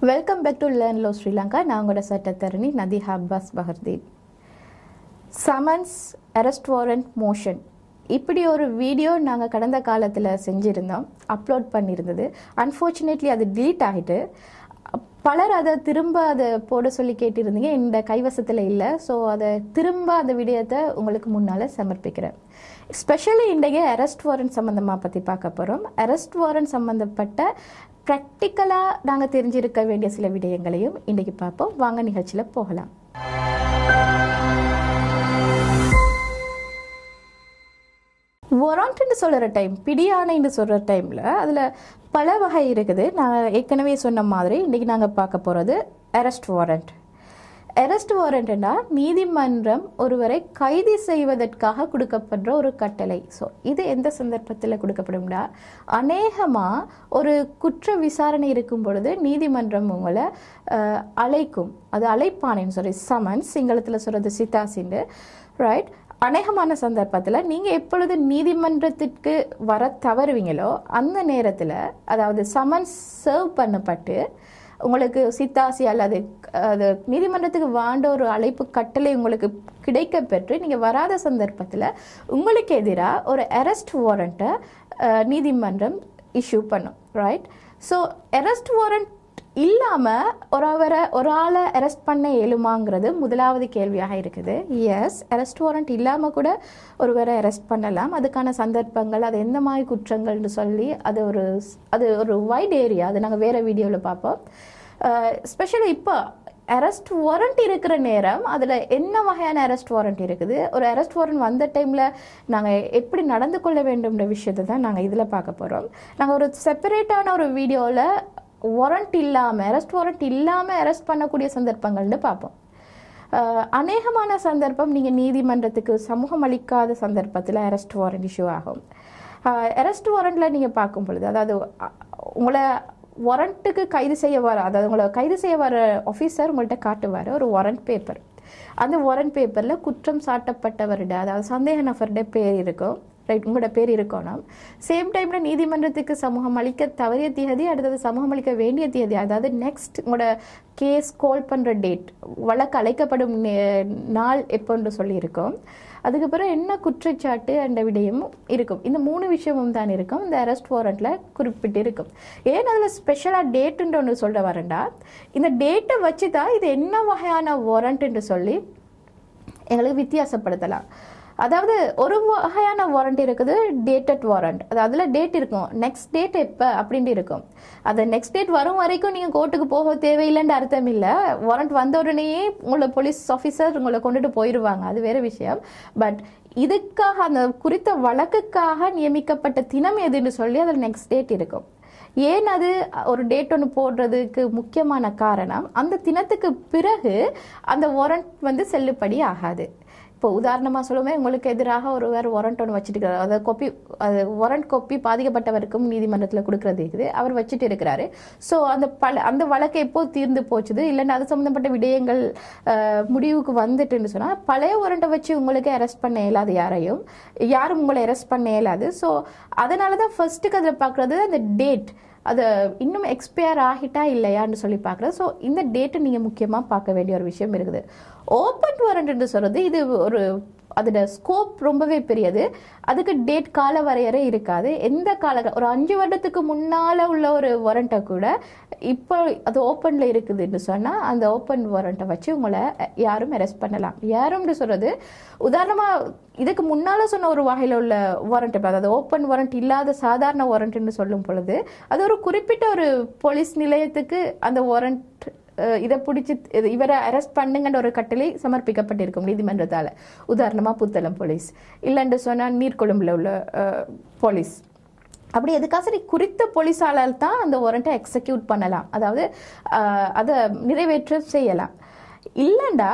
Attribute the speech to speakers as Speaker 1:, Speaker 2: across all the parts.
Speaker 1: welcome back to learn law Sri Lanka நான் உங்களோட சட்டத்தரணி நதி Abbas Bahardeen summons arrest warrant motion இப்படி ஒரு வீடியோ நாங்கள் கடந்த காலத்தில் செஞ்சுருந்தோம் அப்லோட் பண்ணியிருந்தது அன்ஃபார்ச்சுனேட்லி அது delete ஆகிட்டு பலர் அதை திரும்ப அதை போட சொல்லி கேட்டிருந்தீங்க இந்த கைவசத்தில் இல்லை ஸோ அதை திரும்ப அந்த விடயத்தை உங்களுக்கு முன்னால் சமர்ப்பிக்கிறேன் ஸ்பெஷலி இன்றைக்கு அரெஸ்ட் வாரண்ட் சம்மந்தமாக பற்றி பார்க்க போகிறோம் அரெஸ்ட் வாரண்ட் சம்மந்தப்பட்ட ப்ராக்டிக்கலாக நாங்கள் தெரிஞ்சிருக்க வேண்டிய சில விடயங்களையும் இன்றைக்கி பார்ப்போம் வாங்க நிகழ்ச்சியில் போகலாம் ஒரான்ட்னு சொல்கிற டைம் பிடியானைன்னு சொல்கிற டைமில் அதில் பல வகை இருக்குது நான் ஏற்கனவே சொன்ன மாதிரி இன்றைக்கி நாங்கள் பார்க்க போகிறது அரெஸ்ட் வாரண்ட் அரெஸ்ட் வாரண்ட்னா நீதிமன்றம் ஒருவரை கைது செய்வதற்காக கொடுக்கப்படுற ஒரு கட்டளை ஸோ இது எந்த சந்தர்ப்பத்தில் கொடுக்கப்படும்னா அநேகமாக ஒரு குற்ற விசாரணை இருக்கும் பொழுது நீதிமன்றம் உங்களை அஹ், அழைக்கும் அது அழைப்பானேன்னு சொல்லி சமன்ஸ் சிங்களத்தில் சொல்கிறது சித்தாசின்னு ரைட் அநேகமான சந்தர்ப்பத்தில் நீங்கள் எப்பொழுது நீதிமன்றத்திற்கு வர தவறுவீங்களோ அந்த நேரத்தில் அதாவது சமன்ஸ் சர்வ் பண்ணப்பட்டு உங்களுக்கு சித்தாசி அல்லது அது நீதிமன்றத்துக்கு வாண்ட ஒரு அழைப்பு கட்டளை உங்களுக்கு கிடைக்க பெற்று நீங்கள் வராத சந்தர்ப்பத்தில் உங்களுக்கு எதிராக ஒரு அரெஸ்ட் வாரண்ட்டை நீதிமன்றம் இஷ்யூ பண்ணும் ரைட் ஸோ அரெஸ்ட் வாரண்ட் இல்லாமல் ஒரு அவரை ஒரு ஆளை அரெஸ்ட் பண்ண இயலுமாங்கிறது முதலாவது கேள்வியாக இருக்குது எஸ் அரெஸ்ட் வாரண்ட் இல்லாமல் கூட ஒருவரை அரெஸ்ட் பண்ணலாம் அதுக்கான சந்தர்ப்பங்கள் அது எந்த மாதிரி குற்றங்கள்னு சொல்லி அது ஒரு அது ஒரு வைட் ஏரியா அது நாங்கள் வேறு வீடியோவில் பார்ப்போம் ஸ்பெஷலி இப்போ அரெஸ்ட் வாரண்ட் இருக்கிற நேரம் அதில் என்ன வகையான அரெஸ்ட் வாரண்ட் இருக்குது ஒரு அரெஸ்ட் வாரண்ட் வந்த டைமில் நாங்கள் எப்படி நடந்து கொள்ள வேண்டும்ன்ற விஷயத்தை தான் நாங்கள் இதில் பார்க்க போகிறோம் நாங்கள் ஒரு செப்பரேட்டான ஒரு வீடியோவில் வாரண்ட் இல்லாமல் அரெஸ்ட் வாரண்ட் இல்லாமல் அரெஸ்ட் பண்ணக்கூடிய சந்தர்ப்பங்கள்னு பார்ப்போம் அஹ், அநேகமான சந்தர்ப்பம் நீங்கள் நீதிமன்றத்துக்கு சமூகம் அளிக்காத சந்தர்ப்பத்தில் அரெஸ்ட் வாரண்ட் இஷ்யூ ஆகும் அரெஸ்ட் வாரண்டில் நீங்கள் பார்க்கும் பொழுது அதாவது அ- உங்களை வாரண்ட்டுக்கு கைது செய்ய வர அதாவது உங்களை கைது செய்ய வர ஆஃபீஸர் உங்கள்கிட்ட காட்டுவார் ஒரு வாரண்ட் பேப்பர் அந்த வாரண்ட் பேப்பரில் குற்றம் சாட்டப்பட்டவருட அதாவது சந்தேக நபருடைய பேர் இருக்கும் ரைட் உங்களோட பேர் இருக்கணும் சேம் டைமில் நீதிமன்றத்துக்கு சமூகம் அளிக்க தவறிய தேதி அடுத்தது சமூகம் அளிக்க வேண்டிய தேதி அதாவது நெக்ஸ்ட் உங்களோட கேஸ் கால் பண்ணுற டேட் வழக்கு அழைக்கப்படும் நே- நாள் எப்போன்னு சொல்லியிருக்கோம் அதுக்கப்புறம் என்ன குற்றச்சாட்டு அந்த விடயமும் இருக்கும் இந்த மூணு விஷயமும் தான் இருக்கும் இந்த அரெஸ்ட் வாரண்ட்டில் குறிப்பிட்டு இருக்கும் ஏன் அதில் ஸ்பெஷலாக டேட்டுன்ற ஒன்று சொல்ல வரேன்டா இந்த டேட்டை வச்சு தான் இது என்ன வகையான வாரண்ட்டுன்னு சொல்லி எங்களுக்கு வித்தியாசப்படுத்தலாம் அதாவது ஒரு வகையான வாரண்ட் இருக்குது டேட்டட் வாரண்ட் அது அதில் டேட் இருக்கும் நெக்ஸ்ட் டேட் எப்போ அப்படின்ட்டு இருக்கும் அது நெக்ஸ்ட் டேட் வரும் வரைக்கும் நீங்கள் கோர்ட்டுக்கு போக தேவையில்லைன்ற அர்த்தம் இல்லை வாரண்ட் வந்த உடனேயே உங்களை போலீஸ் ஆஃபீஸர் உங்களை கொண்டுட்டு போயிடுவாங்க அது வேற விஷயம் பட் இதுக்காக அந்த குறித்த வழக்குக்காக நியமிக்கப்பட்ட தினம் எதுன்னு சொல்லி அதில் நெக்ஸ்ட் டேட் இருக்கும் ஏன் அது ஒரு டேட் ஒன்று போடுறதுக்கு முக்கியமான காரணம் அந்த தினத்துக்கு பிறகு அந்த வாரண்ட் வந்து செல்லுபடி ஆகாது இப்போ உதாரணமாக சொல்லுமே உங்களுக்கு எதிராக ஒருவர் வாரண்ட் ஒன்று வச்சுட்டு இருக்கிறார் அதை கொப்பி அது வாரண்ட் கொப்பி பாதிக்கப்பட்டவருக்கும் நீதிமன்றத்தில் கொடுக்கறது இருக்குது அவர் வச்சுட்டு இருக்கிறாரு ஸோ அந்த பல அந்த வழக்கு எப்போ தீர்ந்து போச்சுது இல்லைன்னா அது சம்மந்தப்பட்ட விடயங்கள் அஹ், முடிவுக்கு வந்துட்டுன்னு சொன்னால் பழைய வாரண்ட்டை வச்சு உங்களுக்கு அரெஸ்ட் பண்ண இயலாது யாரையும் யாரும் உங்களை அரெஸ்ட் பண்ண இயலாது ஸோ அதனால தான் ஃபர்ஸ்ட்டுக்கு அதில் பார்க்குறது அந்த டேட் அது இன்னும் எக்ஸ்பயர் ஆகிட்டா இல்லையான்னு சொல்லி பார்க்குறது ஸோ இந்த டேட்டை நீங்கள் முக்கியமாக பார்க்க வேண்டிய ஒரு விஷயம் இருக்குது ஓப்பன் வாரண்ட்னு சொல்கிறது இது ஒரு அதோட ஸ்கோப் ரொம்பவே பெரியது அதுக்கு டேட் கால வரையறை இருக்காது எந்த கால ஒரு அஞ்சு வருடத்துக்கு முன்னால் உள்ள ஒரு வாரண்ட்டை கூட இப்போ அது ஓப்பனில் இருக்குதுன்னு சொன்னால் அந்த ஓப்பன் வாரண்ட்டை வச்சு உங்களை யாரும் அரெஸ்ட் பண்ணலாம் யாரும்னு சொல்கிறது உதாரணமாக இதுக்கு முன்னால் சொன்ன ஒரு வகையில் உள்ள வாரண்ட் அதாவது ஓப்பன் வாரண்ட் இல்லாத சாதாரண வாரண்ட்னு சொல்லும் பொழுது அது ஒரு குறிப்பிட்ட ஒரு போலீஸ் நிலையத்துக்கு அந்த வாரண்ட் இதை பிடிச்சி இது- இவரை அரெஸ்ட் பண்ணுங்கன்ற ஒரு கட்டளை சமர்ப்பிக்கப்பட்டிருக்கும் நீதிமன்றத்தால் உதாரணமாக புத்தளம் போலீஸ் இல்லைன்னு சொன்னால் நீர்கொழும்புல உள்ள அஹ், போலீஸ் அப்படி எதுக்காக சரி குறித்த போலீஸாளால் தான் அந்த வாரண்ட்டை எக்ஸிக்யூட் பண்ணலாம் அதாவது அஹ், அதை நிறைவேற்ற செய்யலாம் இல்லைண்டா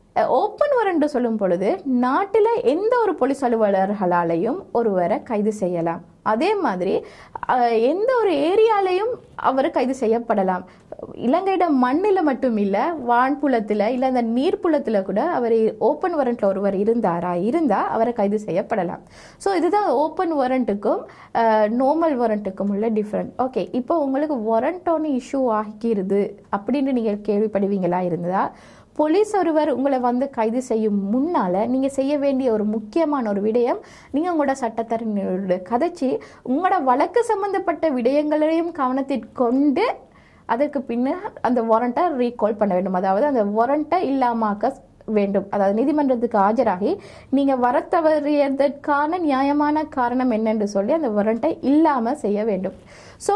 Speaker 1: ஓப்பன் வரண்டு சொல்லும் பொழுது நாட்டில் எந்த ஒரு போலீஸ் அலுவலர்களாலையும் ஒருவரை கைது செய்யலாம் அதே மாதிரி அஹ், எந்த ஒரு ஏரியாலையும் அவர் கைது செய்யப்படலாம் இலங்கையிட மண்ணில் மட்டும் இல்லை வான்புலத்தில் இல்லை அந்த நீர்ப்புலத்தில் கூட அவர் ஓப்பன் வரண்ட்ல ஒருவர் இருந்தாரா இருந்தால் அவரை கைது செய்யப்படலாம் ஸோ இதுதான் ஓப்பன் வாரண்ட்டுக்கும் நார்மல் வாரண்ட்டுக்கும் உள்ள டிஃப்ரெண்ட் ஓகே இப்போ உங்களுக்கு வாரண்ட் ஒன்று இஷ்யூ ஆகிக்கிறது அப்படின்னு நீங்கள் கேள்விப்படுவீங்களா இருந்ததா போலீஸ் ஒருவர் உங்களை வந்து கைது செய்யும் முன்னால நீங்க செய்ய வேண்டிய ஒரு முக்கியமான ஒரு விடயம் நீங்க உங்களோட சட்டத்தரணியோட கதைச்சி உங்களோட வழக்கு சம்பந்தப்பட்ட விடயங்களையும் கவனத்தில் கொண்டு அதற்கு பின்னர் அந்த வாரண்ட்டை ரீகால் பண்ண வேண்டும் அதாவது அந்த வாரண்ட்டை இல்லாமாக்க வேண்டும் அதாவது நீதிமன்றத்துக்கு ஆஜராகி நீங்க வர தவறியதற்கான நியாயமான காரணம் என்னன்னு சொல்லி அந்த வாரண்ட்டை இல்லாம செய்ய வேண்டும் ஸோ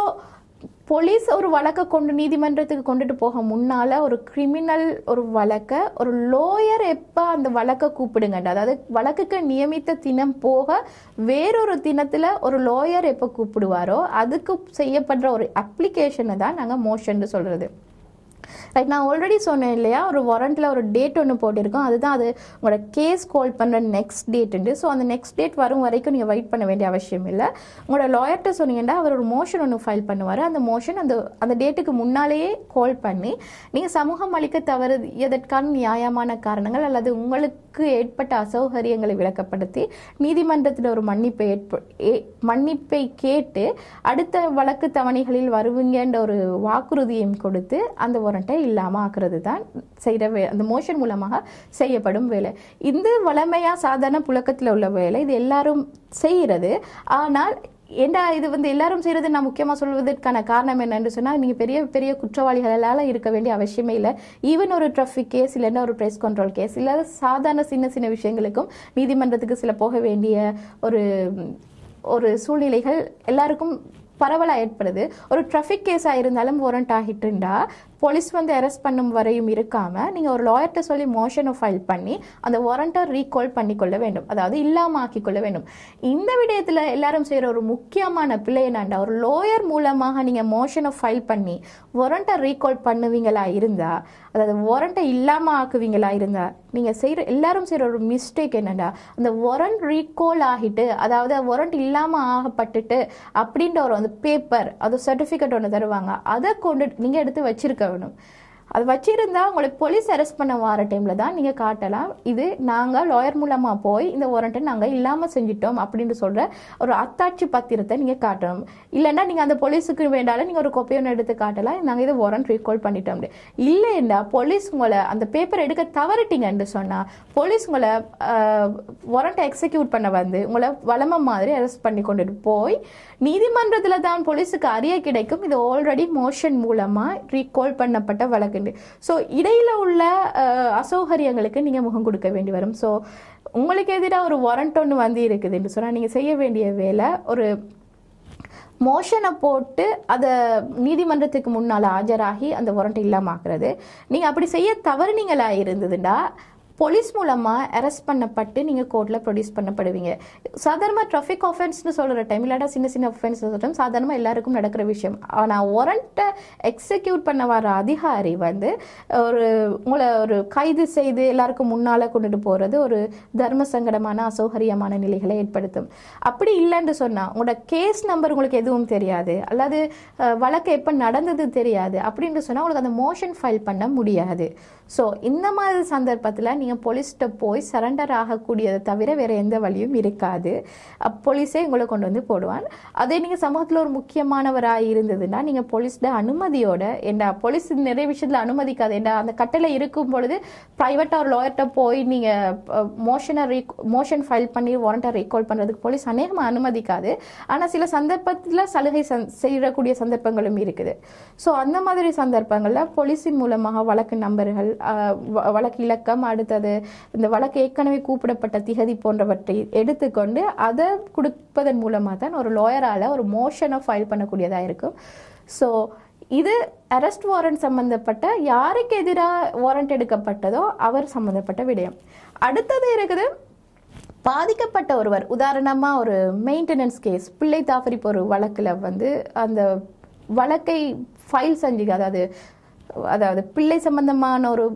Speaker 1: போலீஸ் ஒரு வழக்கை கொண்டு நீதிமன்றத்துக்கு கொண்டுட்டு போக முன்னால ஒரு கிரிமினல் ஒரு வழக்கை ஒரு லோயர் எப்போ அந்த வழக்கை கூப்பிடுங்க அதாவது வழக்குக்கு நியமித்த தினம் போக வேறொரு தினத்துல ஒரு லோயர் எப்போ கூப்பிடுவாரோ அதுக்கு செய்யப்படுற ஒரு அப்ளிகேஷனை தான் நாங்கள் மோஷன் சொல்றது ரைட் நான் ஆல்ரெடி சொன்னேன் இல்லையா ஒரு வாரண்ட்டில் ஒரு டேட் ஒன்று போட்டிருக்கோம் அதுதான் அது உங்களோட கேஸ் கால் பண்ணுற நெக்ஸ்ட் டேட்டுண்டு ஸோ அந்த நெக்ஸ்ட் டேட் வரும் வரைக்கும் நீங்கள் வெயிட் பண்ண வேண்டிய அவசியம் இல்லை உங்களோட லாயர்கிட்ட சொன்னீங்கன்னா அவர் ஒரு மோஷன் ஒன்று ஃபைல் பண்ணுவார் அந்த மோஷன் அந்த அந்த டேட்டுக்கு முன்னாலேயே கால் பண்ணி நீங்கள் சமூகம் அளிக்க தவறியதற்கான நியாயமான காரணங்கள் அல்லது உங்களுக்கு ஏற்பட்ட அசௌகரியங்களை விளக்கப்படுத்தி நீதிமன்றத்தில் ஒரு மன்னிப்பை ஏற்ப ஏ- மன்னிப்பை கேட்டு அடுத்த வழக்கு தவணைகளில் வருவீங்கன்ற ஒரு வாக்குறுதியையும் கொடுத்து அந்த வாரண்ட்டை இல்லாமல் ஆக்குறது தான் செய்கிற வே அந்த மோஷன் மூலமாக செய்யப்படும் வேலை இந்த வளமையாக சாதாரண புழக்கத்தில் உள்ள வேலை இது எல்லாரும் செய்கிறது ஆனால் ஏண்டா இது வந்து எல்லாரும் செய்கிறது நான் முக்கியமாக சொல்வதற்கான காரணம் என்னன்னு சொன்னால் நீங்கள் பெரிய பெரிய குற்றவாளிகளால் இருக்க வேண்டிய அவசியமே இல்லை ஈவன் ஒரு டிராஃபிக் கேஸ் இல்லைன்னா ஒரு ப்ரெஸ் கண்ட்ரோல் கேஸ் இல்லை சாதாரண சின்ன சின்ன விஷயங்களுக்கும் நீதிமன்றத்துக்கு சில போக வேண்டிய ஒரு ஒரு சூழ்நிலைகள் எல்லாருக்கும் பரவலாக ஏற்படுது ஒரு டிராஃபிக் கேஸாக இருந்தாலும் வாரண்ட் ஆகிட்டுண்டா போலீஸ் வந்து அரெஸ்ட் பண்ணும் வரையும் இருக்காம நீங்கள் ஒரு லாயர்கிட்ட சொல்லி மோஷனை ஃபைல் பண்ணி அந்த வாரண்ட்டை ரீகால் பண்ணிக்கொள்ள வேண்டும் அதாவது இல்லாமல் ஆக்கிக்கொள்ள வேண்டும் இந்த விடயத்தில் எல்லாரும் செய்கிற ஒரு முக்கியமான பிழை என்னண்டா ஒரு லோயர் மூலமாக நீங்கள் மோஷனை ஃபைல் பண்ணி வாரண்ட்டை ரீகால் பண்ணுவீங்களா இருந்தா அதாவது வாரண்ட்டை இல்லாமல் ஆக்குவீங்களா இருந்தா நீங்கள் செய்கிற எல்லாரும் செய்கிற ஒரு மிஸ்டேக் என்னடா அந்த வாரண்ட் ரீகால் ஆகிட்டு அதாவது வாரண்ட் இல்லாமல் ஆகப்பட்டுட்டு அப்படின்ற ஒரு அந்த பேப்பர் அது சர்டிஃபிகேட் ஒன்று தருவாங்க அதை கொண்டு நீங்கள் எடுத்து வச்சிருக்க வேணும் அது வச்சிருந்தா உங்களை போலீஸ் அரெஸ்ட் பண்ண வர டைமில் தான் நீங்கள் காட்டலாம் இது நாங்கள் லாயர் மூலமாக போய் இந்த வாரண்ட்டை நாங்கள் இல்லாமல் செஞ்சிட்டோம் அப்படின்னு சொல்கிற ஒரு அத்தாட்சி பத்திரத்தை நீங்கள் காட்டணும் இல்லைன்னா நீங்கள் அந்த போலீஸுக்கு வேண்டாலும் நீங்கள் ஒரு கொப்பை ஒன்று எடுத்து காட்டலாம் நாங்கள் இதை வாரண்ட் ரீகால் பண்ணிட்டோம் இல்லைன்னா போலீஸ் உங்களை அந்த பேப்பர் எடுக்க தவறிட்டீங்கன்னு சொன்னால் போலீஸ் உங்களை வாரண்ட்டை எக்ஸிக்யூட் பண்ண வந்து உங்களை வளம மாதிரி அரெஸ்ட் பண்ணி கொண்டுட்டு போய் நீதிமன்றத்தில் தான் போலீஸுக்கு அறிய கிடைக்கும் இது ஆல்ரெடி மோஷன் மூலமாக ரீகால் பண்ணப்பட்ட வழக்குண்டு ஸோ இடையில உள்ள அஹ், அசௌகரியங்களுக்கு நீங்கள் முகம் கொடுக்க வேண்டி வரும் ஸோ உங்களுக்கு எதிராக ஒரு வாரண்ட் ஒன்று வந்து இருக்குதுன்னு சொன்னால் நீங்கள் செய்ய வேண்டிய வேலை ஒரு மோஷனை போட்டு அதை நீதிமன்றத்துக்கு முன்னால் ஆஜராகி அந்த வாரண்ட் இல்லாமல் ஆக்குறது நீங்கள் அப்படி செய்ய தவறுனீங்களா இருந்ததுண்டா போலீஸ் மூலமாக அரெஸ்ட் பண்ணப்பட்டு நீங்கள் கோர்ட்டில் ப்ரொடியூஸ் பண்ணப்படுவீங்க சாதாரணமாக ட்ராஃபிக் ஆஃபென்ஸ்னு சொல்கிற டைம் இல்லாட்டா சின்ன சின்ன ஆஃபென்ஸ் சொல்கிறோம் சாதாரணமாக எல்லாருக்கும் நடக்கிற விஷயம் ஆனால் வாரண்ட்டை எக்ஸிக்யூட் பண்ண வர அதிகாரி வந்து ஒரு உங்களை ஒரு கைது செய்து எல்லாருக்கும் முன்னால் கொண்டுட்டு போகிறது ஒரு தர்ம சங்கடமான அசௌகரியமான நிலைகளை ஏற்படுத்தும் அப்படி இல்லைன்னு சொன்னால் உங்களோட கேஸ் நம்பர் உங்களுக்கு எதுவும் தெரியாது அல்லது அஹ், வழக்கு எப்போ நடந்தது தெரியாது அப்படின்னு சொன்னால் உங்களுக்கு அந்த மோஷன் ஃபைல் பண்ண முடியாது ஸோ இந்த மாதிரி சந்தர்ப்பத்தில் நீங்கள் போலீஸ்கிட்ட போய் சரண்டர் ஆகக்கூடியதை தவிர வேறு எந்த வழியும் இருக்காது அப் போலீஸே உங்களை கொண்டு வந்து போடுவான் அதே நீங்கள் சமூகத்தில் ஒரு முக்கியமானவராக இருந்ததுன்னா நீங்கள் போலீஸ்ட அனுமதியோட ஏண்டா போலீஸ் நிறைய விஷயத்தில் அனுமதிக்காது ஏண்டா அந்த கட்டளை இருக்கும் பொழுது ப்ரைவேட்டாக ஒரு லாயர்கிட்ட போய் நீங்கள் மோஷனை ரீ மோஷன் ஃபைல் பண்ணி வாரண்ட்டை ரீகால் பண்ணுறதுக்கு போலீஸ் அநேகமாக அனுமதிக்காது ஆனால் சில சந்தர்ப்பத்தில் சலுகை சந் செய்யக்கூடிய சந்தர்ப்பங்களும் இருக்குது ஸோ அந்த மாதிரி சந்தர்ப்பங்களில் போலீஸின் மூலமாக வழக்கு நம்பர்கள் ஆஹ், வ- வழக்கு இலக்கம் அடுத்தது இந்த வழக்கு ஏற்கனவே கூப்பிடப்பட்ட திகதி போன்றவற்றை எடுத்துக்கொண்டு அதை கொடுப்பதன் மூலமாக தான் ஒரு லாயரால் ஒரு மோஷனை ஃபைல் பண்ணக்கூடியதாக இருக்கும் ஸோ இது அரெஸ்ட் வாரண்ட் சம்பந்தப்பட்ட யாருக்கு எதிராக வாரண்ட் எடுக்கப்பட்டதோ அவர் சம்பந்தப்பட்ட விடயம் அடுத்தது இருக்குது பாதிக்கப்பட்ட ஒருவர் உதாரணமா ஒரு மெயின்டெனன்ஸ் கேஸ் பிள்ளை தாபரிப்பு ஒரு வழக்குல வந்து அந்த வழக்கை ஃபைல் செஞ்சு அதாவது அதாவது பிள்ளை சம்பந்தமான ஒரு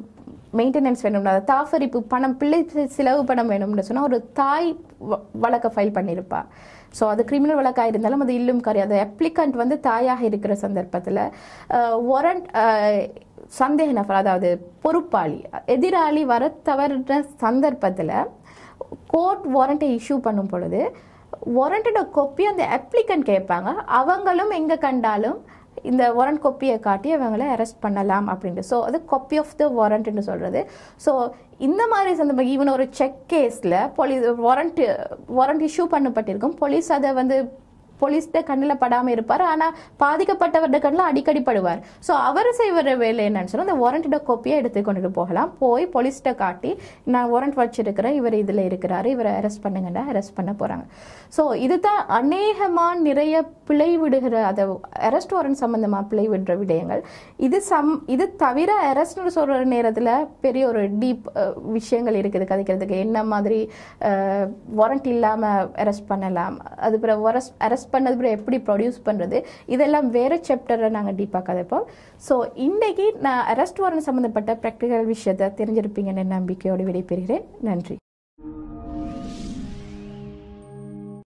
Speaker 1: மெயின்டெனன்ஸ் வேணும்னா அதாவது தாஃபரிப்பு பணம் பிள்ளை சி- செலவு பணம் வேணும்னு சொன்னால் ஒரு தாய் வ- வழக்கை ஃபைல் பண்ணியிருப்பா ஸோ அது கிரிமினல் வழக்காக இருந்தாலும் அது இல்லும் கரி அது அப்ளிகண்ட் வந்து தாயாக இருக்கிற சந்தர்ப்பத்தில் ஒரண்ட் சந்தேக நபர் அதாவது பொறுப்பாளி எதிராளி வர தவறுன சந்தர்ப்பத்தில் கோர்ட் வாரண்ட்டை இஷ்யூ பண்ணும் பொழுது வாரண்டோட கொப்பி அந்த அப்ளிகண்ட் கேட்பாங்க அவங்களும் எங்கே கண்டாலும் இந்த வாரண்ட் கொப்பியை காட்டி அவங்கள அரெஸ்ட் பண்ணலாம் அப்படின்ட்டு ஸோ அது காப்பி ஆஃப் த வாரண்ட்னு சொல்கிறது ஸோ இந்த மாதிரி சந்தர்ப்பம் ஈவன் ஒரு செக் கேஸில் போலீஸ் வாரண்ட் வாரண்ட் இஷ்யூ பண்ணப்பட்டிருக்கும் போலீஸ் அதை வந்து போலீஸ்ட கண்ணில் படாமல் இருப்பார் ஆனால் பாதிக்கப்பட்டவர்கிட்ட கண்ணில் அடிக்கடி படுவார் ஸோ அவர் செய்வர வேலை என்னன்னு சொன்னால் அந்த வாரண்டோட கோப்பியை எடுத்து கொண்டுட்டு போகலாம் போய் போலீஸ்கிட்ட காட்டி நான் வாரண்ட் வச்சிருக்கிறேன் இவர் இதில் இருக்கிறாரு இவரை அரெஸ்ட் பண்ணுங்கன்னா அரெஸ்ட் பண்ண போகிறாங்க ஸோ இதுதான் அநேகமாக நிறைய பிழை விடுகிற அதை அரெஸ்ட் வாரண்ட் சம்மந்தமாக பிழை விடுற விடயங்கள் இது சம் இது தவிர அரெஸ்ட்னு சொல்கிற நேரத்தில் பெரிய ஒரு டீப் விஷயங்கள் இருக்குது கதைக்கிறதுக்கு என்ன மாதிரி வாரண்ட் இல்லாமல் அரெஸ்ட் பண்ணலாம் அது பிறகு அரெஸ்ட் பண்ணது பிறகு எப்படி ப்ரொடியூஸ் பண்ணுறது இதெல்லாம் வேறு சாப்டரில் நாங்கள் டீப்பாக கதைப்போம் ஸோ இன்றைக்கி நான் அரெஸ்ட் வாரண்ட் சம்மந்தப்பட்ட ப்ராக்டிக்கல் விஷயத்தை தெரிஞ்சிருப்பீங்கன்னு நம்பிக்கையோடு விடைபெறுகிறேன் நன்றி